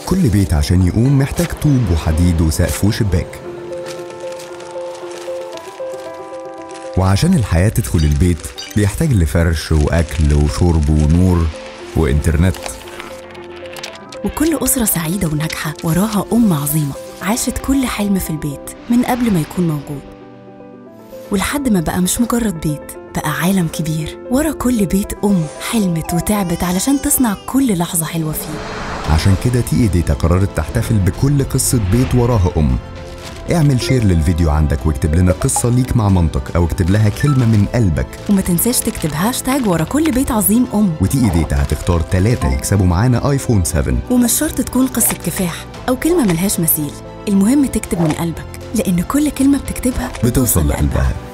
كل بيت عشان يقوم محتاج طوب وحديد وسقف وشباك وعشان الحياة تدخل البيت بيحتاج لفرش وأكل وشرب ونور وإنترنت وكل أسرة سعيدة وناجحة وراها أم عظيمة عاشت كل حلم في البيت من قبل ما يكون موجود ولحد ما بقى مش مجرد بيت بقى عالم كبير ورا كل بيت أم حلمت وتعبت علشان تصنع كل لحظة حلوة فيه عشان كده تي ديتا قررت تحتفل بكل قصة بيت وراها أم اعمل شير للفيديو عندك واكتب لنا قصة ليك مع مامتك أو اكتب لها كلمة من قلبك وما تنساش تكتب هاشتاج ورا كل بيت عظيم أم وتي ديتا هتختار ثلاثة يكسبوا معانا ايفون 7 ومش شرط تكون قصة كفاح أو كلمة ملهاش مثيل المهم تكتب من قلبك لأن كل كلمة بتكتبها بتوصل لقلبها